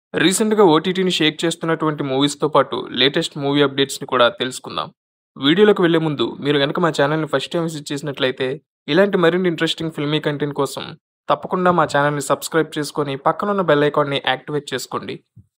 రీసెంట్‌గా ఓటీటీని షేక్ చేస్తున్నటువంటి మూవీస్‌తో పాటు లేటెస్ట్ మూవీ అప్డేట్స్‌ని కూడా తెలుసుకుందాం. వీడియోలోకి వెళ్ళే ముందు మీరు గనక మా ఛానల్‌ని ఫస్ట్ టైమ్ విజిట్ చేసినట్లయితే ఇలాంటి మరిన్ని ఇంట్రెస్టింగ్ ఫిల్మీ కంటెంట్ కోసం తప్పకుండా మా ఛానల్‌ని సబ్స్క్రైబ్ చేసుకొని పక్కనున్న బెల్ ఐకాన్‌ని యాక్టివేట్ చేసుకోండి.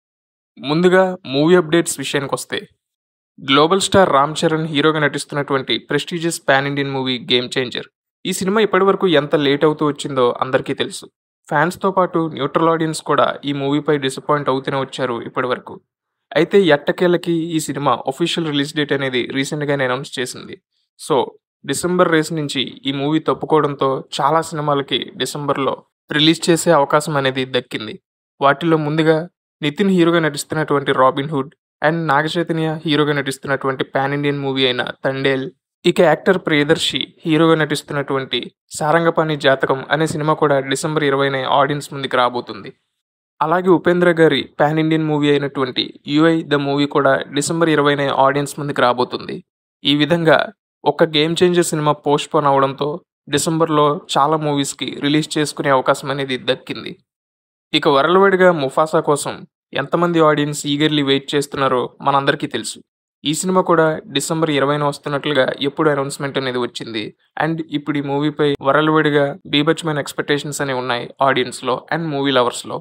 ముందుగా మూవీ అప్డేట్స్ విషయానికొస్తే గ్లోబల్ స్టార్ రామ్ చరణ్ హీరోగా నటిస్తున్నటువంటి prestigious pan Indian movie 'game changer'. ఈ సినిమా ఇప్పటివరకు ఎంత లేట్ అవుతూ వచ్చిందో అందరికీ తెలుసు. ఫ్యాన్స్‌తో పాటు న్యూట్రల్ ఆడియన్స్ కూడా ఈ మూవీపై డిసప్పాయింట్ అవుతూనే వచ్చారు ఇప్పటివరకు. అయితే ఎట్టకేలకి ఈ సినిమా అఫీషియల్ రిలీజ్ డేట్ అనేది రీసెంట్‌గానే అనౌన్స్ చేసింది. సో, డిసెంబర్ రేస్ నుంచి ఈ మూవీ తప్పుకోవడంతో చాలా సినిమాలకి డిసెంబర్‌లో రిలీజ్ చేసే అవకాశం అనేది దక్కింది. వాటిల్లో ముందుగా నితిన్ హీరోగా నటిస్తున్నటువంటి 'Robin Hood' and Naga Chaitanya హీరోగా నటిస్తున్నటువంటి పాన్ ఇండియన్ మూవీ అయిన 'తండేల్', ఇక యాక్టర్ ప్రియదర్శి హీరోగా నటిస్తున్నటువంటి 'సారంగపాణి జాతకం' అనే సినిమా కూడా డిసెంబర్ 20న ఆడియన్స్ ముందుకు రాబోతుంది. అలాగే ఉపేంద్ర గారి పాన్ ఇండియన్ మూవీ అయినటువంటి 'యూఐ ద మూవీ' కూడా డిసెంబర్ 20న ఆడియన్స్ ముందుకు రాబోతుంది. ఈ విధంగా ఒక్క 'గేమ్ చేంజర్' సినిమా పోస్ట్‌పోన్ అవడంతో డిసెంబర్‌లో చాలా మూవీస్‌కి రిలీజ్ చేసుకునే అవకాశం అనేది దక్కింది. ఇక వరల్డ్‌వైడ్‌గా 'ముఫాసా' కోసం ఎంతమంది ఆడియన్స్ ఈగర్‌లీ వెయిట్ చేస్తున్నారో మనందరికీ తెలుసు. ఈ సినిమా కూడా డిసెంబర్ 20న వస్తున్నట్లుగా ఎప్పుడో అనౌన్స్‌మెంట్ అనేది వచ్చింది. అండ్ ఇప్పుడు ఈ మూవీపై వరల్డ్‌వైడ్‌గా బీభత్సమైన ఎక్స్‌పెక్టేషన్స్ అనేవి ఉన్నాయి ఆడియన్స్‌లో అండ్ మూవీ లవర్స్‌లో.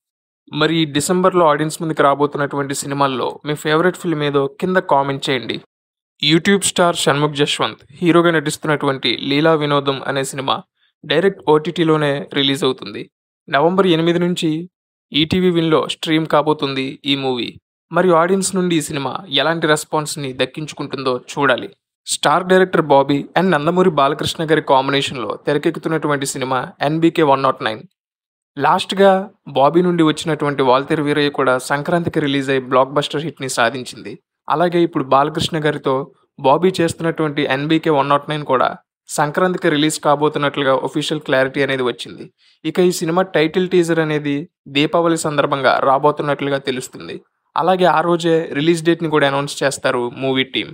మరి ఈ డిసెంబర్‌లో ఆడియన్స్ ముందుకు రాబోతున్నటువంటి సినిమాల్లో మీ ఫేవరెట్ ఫిల్మ్ ఏదో కింద కామెంట్ చేయండి. యూట్యూబ్ స్టార్ షణ్ముఖ్ జశ్వంత్ హీరోగా నటిస్తున్నటువంటి 'లీలా వినోదం' అనే సినిమా డైరెక్ట్ ఓటీటీలోనే రిలీజ్ అవుతుంది. నవంబర్ 8 నుంచి ఈటీవీ విన్‌లో స్ట్రీమ్ కాబోతుంది ఈ మూవీ. మరి ఆడియన్స్ నుండి ఈ సినిమా ఎలాంటి రెస్పాన్స్‌ని దక్కించుకుంటుందో చూడాలి. Star director Bobby and Nandamuri Balakrishna గారి కాంబినేషన్‌లో తెరకెక్కుతున్నటువంటి సినిమా 'ఎన్‌బీకే 109'. లాస్ట్‌గా బాబీ నుండి వచ్చినటువంటి 'వాల్తేరు వీరయ్య' కూడా సంక్రాంతికి రిలీజ్ అయ్యి బ్లాక్ బస్టర్ హిట్‌ని సాధించింది. అలాగే ఇప్పుడు బాలకృష్ణ గారితో బాబీ చేస్తున్నటువంటి 'ఎన్‌బీకే 109' కూడా సంక్రాంతికి రిలీజ్ కాబోతున్నట్లుగా అఫీషియల్ క్లారిటీ అనేది వచ్చింది. ఇక ఈ సినిమా టైటిల్ టీజర్ అనేది దీపావళి సందర్భంగా రాబోతున్నట్లుగా తెలుస్తుంది. అలాగే ఆ రోజే రిలీజ్ డేట్‌ని కూడా అనౌన్స్ చేస్తారు మూవీ టీమ్.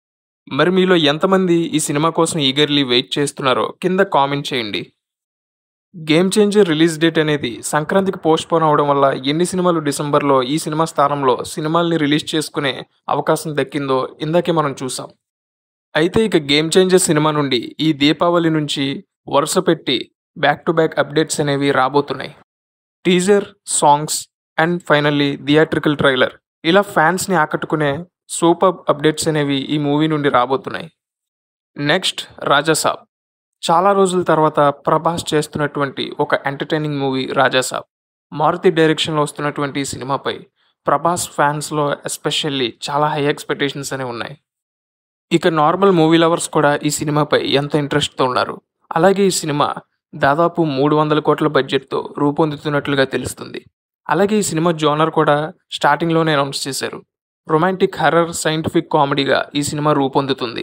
మరి మీలో ఎంతమంది ఈ సినిమా కోసం ఈగర్‌లీ వెయిట్ చేస్తున్నారో కింద కామెంట్ చేయండి. 'గేమ్ చేంజర్' రిలీజ్ డేట్ అనేది సంక్రాంతికి పోస్ట్‌పోన్ అవడం వల్ల ఎన్ని సినిమాలు డిసెంబర్‌లో ఈ సినిమా స్థానంలో సినిమాల్ని రిలీజ్ చేసుకునే అవకాశం దక్కిందో ఇందాకే మనం చూసాం. అయితే ఇక 'గేమ్ చేంజర్' సినిమా నుండి ఈ దీపావళి నుంచి వరుస పెట్టి బ్యాక్ టు బ్యాక్ అప్డేట్స్ అనేవి రాబోతున్నాయి. Teaser, songs and finally theatrical trailer ఇలా ఫ్యాన్స్‌ని ఆకట్టుకునే సూపర్బ్ అప్డేట్స్ అనేవి ఈ మూవీ నుండి రాబోతున్నాయి. నెక్స్ట్ 'రాజాసాబ్' చాలా రోజుల తర్వాత ప్రభాస్ చేస్తున్నటువంటి ఒక ఎంటర్‌టైనింగ్ మూవీ 'రాజాసాబ్'. మారుతి డైరెక్షన్‌లో వస్తున్నటువంటి ఈ సినిమాపై ప్రభాస్ ఫ్యాన్స్‌లో ఎస్పెషల్లీ చాలా హై ఎక్స్‌పెక్టేషన్స్ అనేవి ఉన్నాయి. ఇక నార్మల్ మూవీ లవర్స్ కూడా ఈ సినిమాపై ఎంతో ఇంట్రెస్ట్‌తో ఉన్నారు. అలాగే ఈ సినిమా దాదాపు 300 కోట్ల బడ్జెట్‌తో రూపొందుతున్నట్లుగా తెలుస్తుంది. అలాగే ఈ సినిమా జోనర్ కూడా స్టార్టింగ్‌లోనే అనౌన్స్ చేశారు. రొమాంటిక్ హారర్ సైంటిఫిక్ కామెడీగా ఈ సినిమా రూపొందుతుంది.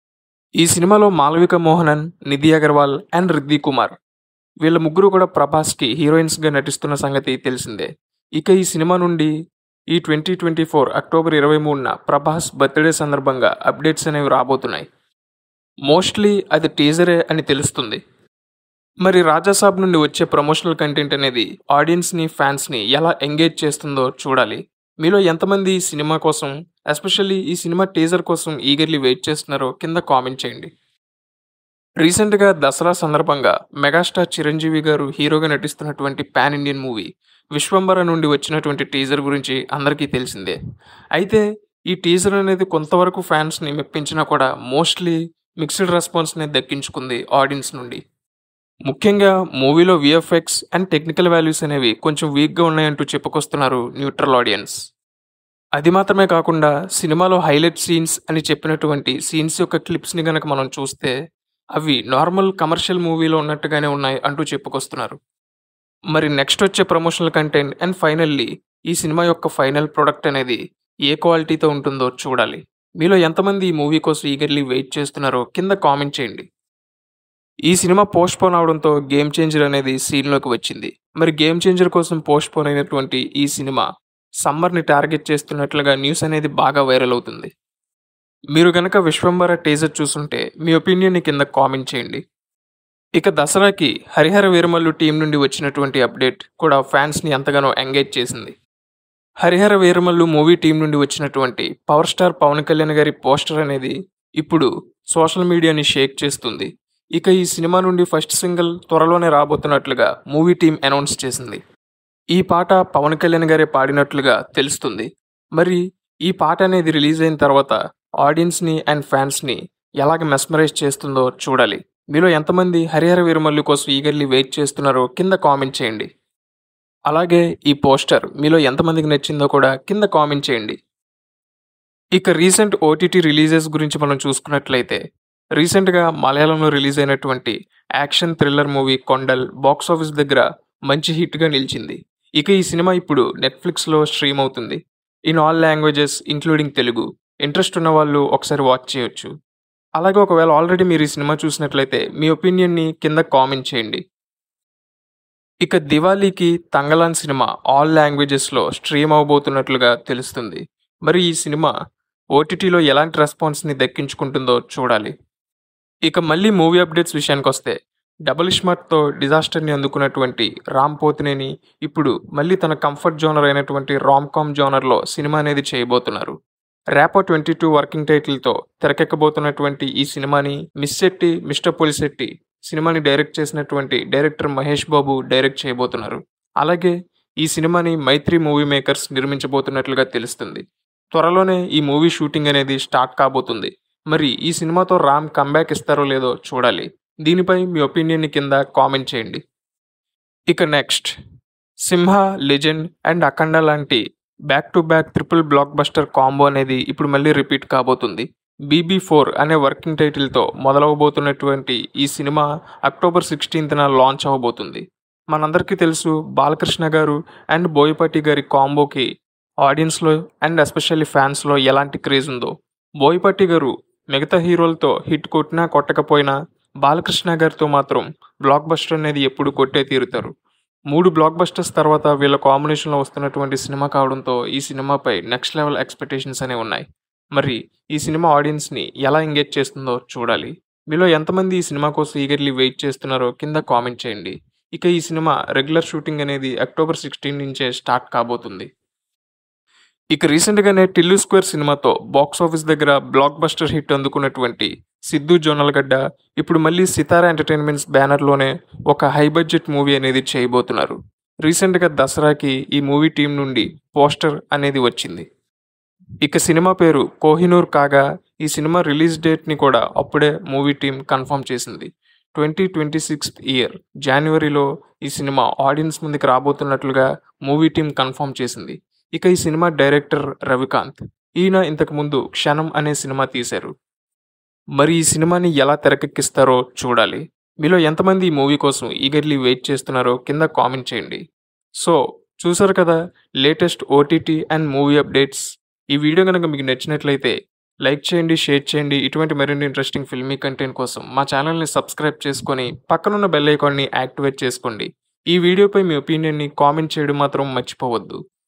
ఈ సినిమాలో మాళవిక మోహనన్, నిధి అగర్వాల్ అండ్ రిద్ధి కుమార్ వీళ్ళ ముగ్గురు కూడా ప్రభాస్‌కి హీరోయిన్స్‌గా నటిస్తున్న సంగతి తెలిసిందే. ఇక ఈ సినిమా నుండి ఈ 2024 అక్టోబర్ 23న ప్రభాస్ బర్త్‌డే సందర్భంగా అప్డేట్స్ అనేవి రాబోతున్నాయి. మోస్ట్‌లీ అది టీజరే అని తెలుస్తుంది. మరి 'రాజాసాబ్' నుండి వచ్చే ప్రమోషనల్ కంటెంట్ అనేది ఆడియన్స్‌ని, ఫ్యాన్స్‌ని ఎలా ఎంగేజ్ చేస్తుందో చూడాలి. మీలో ఎంతమంది ఈ సినిమా కోసం ఎస్పెషల్లీ ఈ సినిమా టీజర్ కోసం ఈగర్‌లీ వెయిట్ చేస్తున్నారో కింద కామెంట్ చేయండి. రీసెంట్‌గా దసరా సందర్భంగా మెగాస్టార్ చిరంజీవి గారు హీరోగా నటిస్తున్నటువంటి పాన్ ఇండియన్ మూవీ 'విశ్వంభర' నుండి వచ్చినటువంటి టీజర్ గురించి అందరికీ తెలిసిందే. అయితే ఈ టీజర్ అనేది కొంతవరకు ఫ్యాన్స్‌ని మెప్పించినా కూడా మోస్ట్‌లీ మిక్స్డ్ రెస్పాన్స్‌నే దక్కించుకుంది ఆడియన్స్ నుండి. ముఖ్యంగా మూవీలో వీఎఫ్ఎక్స్ అండ్ టెక్నికల్ వాల్యూస్ అనేవి కొంచెం వీక్‌గా ఉన్నాయంటూ చెప్పుకొస్తున్నారు న్యూట్రల్ ఆడియన్స్. అది మాత్రమే కాకుండా సినిమాలో హైలైట్ సీన్స్ అని చెప్పినటువంటి సీన్స్ యొక్క క్లిప్స్‌ని గనక మనం చూస్తే అవి నార్మల్ కమర్షియల్ మూవీలో ఉన్నట్టుగానే ఉన్నాయి అంటూ చెప్పుకొస్తున్నారు. మరి నెక్స్ట్ వచ్చే ప్రమోషనల్ కంటెంట్ అండ్ ఫైనల్లీ ఈ సినిమా యొక్క ఫైనల్ ప్రొడక్ట్ అనేది ఏ క్వాలిటీతో ఉంటుందో చూడాలి. మీలో ఎంతమంది ఈ మూవీ కోసం ఈగర్‌లీ వెయిట్ చేస్తున్నారో కింద కామెంట్ చేయండి. ఈ సినిమా పోస్ట్‌పోన్ అవడంతో 'గేమ్ చేంజర్' అనేది సీన్‌లోకి వచ్చింది. మరి 'గేమ్ చేంజర్' కోసం పోస్ట్‌పోన్ అయినటువంటి ఈ సినిమా సమ్మర్‌ని టార్గెట్ చేస్తున్నట్లుగా న్యూస్ అనేది బాగా వైరల్ అవుతుంది. మీరు గనక 'విశ్వంభర' టీజర్ చూసుంటే మీ ఒపీనియన్‌ని కింద కామెంట్ చేయండి. ఇక దసరాకి 'హరిహర వీరమల్లు' టీం నుండి వచ్చినటువంటి అప్డేట్ కూడా ఫ్యాన్స్‌ని ఎంతగానో ఎంగేజ్ చేసింది. హరిహర వీరమల్లు మూవీ టీం నుండి వచ్చినటువంటి పవర్ స్టార్ పవన్ కళ్యాణ్ గారి పోస్టర్ అనేది ఇప్పుడు సోషల్ మీడియాని షేక్ చేస్తుంది ఇక ఈ సినిమా నుండి ఫస్ట్ సింగిల్ త్వరలోనే రాబోతున్నట్లుగా మూవీ టీం అనౌన్స్ చేసింది ఈ పాట పవన్ కళ్యాణ్ గారే పాడినట్లుగా తెలుస్తుంది మరి ఈ పాట అనేది రిలీజ్ అయిన తర్వాత ఆడియన్స్ని అండ్ ఫ్యాన్స్ని ఎలాగ మెస్మరైజ్ చేస్తుందో చూడాలి మీలో ఎంతమంది హరిహర వీరమల్లు కోసం ఈగర్లీ వెయిట్ చేస్తున్నారో కింద కామెంట్ చేయండి అలాగే ఈ పోస్టర్ మీలో ఎంతమందికి నచ్చిందో కూడా కింద కామెంట్ చేయండి ఇక రీసెంట్ ఓటీటీ రిలీజెస్ గురించి మనం చూసుకున్నట్లయితే రీసెంట్గా మలయాళంలో రిలీజ్ అయినటువంటి action thriller movie Kondal box office దగ్గర మంచి హిట్గా నిలిచింది ఇక ఈ సినిమా ఇప్పుడు నెట్ఫ్లిక్స్లో స్ట్రీమ్ అవుతుంది in all languages including Telugu interest ఉన్న వాళ్ళు ఒకసారి వాచ్ చేయొచ్చు అలాగే ఒకవేళ ఆల్రెడీ మీరు ఈ సినిమా చూసినట్లయితే మీ ఒపీనియన్ని కింద కామెంట్ చేయండి ఇక దివాళీకి తంగలాన్ సినిమా ఆల్ లాంగ్వేజెస్లో స్ట్రీమ్ అవబోతున్నట్లుగా తెలుస్తుంది మరి ఈ సినిమా ఓటీటీలో ఎలాంటి రెస్పాన్స్ని దక్కించుకుంటుందో చూడాలి ఇక మళ్ళీ మూవీ అప్డేట్స్ విషయానికి వస్తే డబుల్ స్మార్ట్తో డిజాస్టర్ని అందుకున్నటువంటి రామ్ పోతినేని ఇప్పుడు మళ్ళీ తన కంఫర్ట్ జోనర్ అయినటువంటి రామ్ కామ్ జోనర్లో సినిమా అనేది చేయబోతున్నారు ర్యాపో ట్వంటీ టూ వర్కింగ్ టైటిల్తో తెరకెక్కబోతున్నటువంటి ఈ సినిమాని మిస్ శెట్టి మిస్టర్ పులిశెట్టి సినిమాని డైరెక్ట్ చేసినటువంటి డైరెక్టర్ మహేష్ బాబు డైరెక్ట్ చేయబోతున్నారు అలాగే ఈ సినిమాని మైత్రి మూవీ మేకర్స్ నిర్మించబోతున్నట్లుగా తెలుస్తుంది త్వరలోనే ఈ మూవీ షూటింగ్ అనేది స్టార్ట్ కాబోతుంది మరి ఈ సినిమాతో రామ్ కంబ్యాక్ ఇస్తారో లేదో చూడాలి దీనిపై మీ ఒపీనియన్ని కింద కామెంట్ చేయండి ఇక next Simha Legend and Akhanda లాంటి back to back triple blockbuster combo అనేది ఇప్పుడు మళ్ళీ రిపీట్ కాబోతుంది బీబీ ఫోర్ అనే వర్కింగ్ టైటిల్తో మొదలవబోతున్నటువంటి ఈ సినిమా అక్టోబర్ సిక్స్టీన్త్న లాంచ్ అవ్వబోతుంది మనందరికీ తెలుసు బాలకృష్ణ గారు అండ్ బోయపాటి గారి కాంబోకి ఆడియన్స్లో అండ్ ఎస్పెషల్లీ ఫ్యాన్స్లో ఎలాంటి క్రేజ్ ఉందో బోయపాటి గారు మిగతా హీరోలతో హిట్ కొట్టినా కొట్టకపోయినా బాలకృష్ణ గారితో మాత్రం బ్లాక్ బస్టర్ అనేది ఎప్పుడు కొట్టే తీరుతారు మూడు బ్లాక్ బస్టర్స్ తర్వాత వీళ్ళ కాంబినేషన్లో వస్తున్నటువంటి సినిమా కావడంతో ఈ సినిమాపై నెక్స్ట్ లెవెల్ ఎక్స్పెక్టేషన్స్ అనేవి ఉన్నాయి మరి ఈ సినిమా ఆడియన్స్ని ఎలా ఎంగేజ్ చేస్తుందో చూడాలి మీలో ఎంతమంది ఈ సినిమా కోసం ఈగర్లీ వెయిట్ చేస్తున్నారో కింద కామెంట్ చేయండి ఇక ఈ సినిమా రెగ్యులర్ షూటింగ్ అనేది అక్టోబర్ సిక్స్టీన్ నుంచే స్టార్ట్ కాబోతుంది ఇక రీసెంట్గానే టిల్లు స్క్వేర్ సినిమాతో బాక్స్ ఆఫీస్ దగ్గర బ్లాక్ బస్టర్ హిట్ అందుకున్నటువంటి సిద్ధు జొన్నలగడ్డ ఇప్పుడు మళ్ళీ సితారా ఎంటర్టైన్మెంట్స్ బ్యానర్లోనే ఒక హై బడ్జెట్ మూవీ అనేది చేయబోతున్నారు రీసెంట్గా దసరాకి ఈ మూవీ టీం నుండి పోస్టర్ అనేది వచ్చింది ఇక సినిమా పేరు కోహినూర్ కాగా ఈ సినిమా రిలీజ్ డేట్ని కూడా అప్పుడే మూవీ టీం కన్ఫర్మ్ చేసింది ట్వంటీ ట్వంటీ సిక్స్త్ ఇయర్ జనవరిలో ఈ సినిమా ఆడియన్స్ ముందుకు రాబోతున్నట్లుగా మూవీ టీం కన్ఫర్మ్ చేసింది ఇక ఈ సినిమా డైరెక్టర్ రవికాంత్ ఈయన ఇంతకుముందు క్షణం అనే సినిమా తీశారు మరి ఈ సినిమాని ఎలా తెరకెక్కిస్తారో చూడాలి మీలో ఎంతమంది ఈ మూవీ కోసం ఈగర్లీ వెయిట్ చేస్తున్నారో కింద కామెంట్ చేయండి సో చూసారు కదా latest OTT and movie updates ఈ వీడియో కనుక మీకు నచ్చినట్లయితే లైక్ చేయండి షేర్ చేయండి ఇటువంటి మరిన్ని ఇంట్రెస్టింగ్ ఫిల్మీ కంటెంట్ కోసం మా ఛానల్ని సబ్స్క్రైబ్ చేసుకొని పక్కనున్న బెల్ ఐకాన్ని యాక్టివేట్ చేసుకోండి ఈ వీడియోపై మీ ఒపీనియన్ని కామెంట్ చేయడం మాత్రం మర్చిపోవద్దు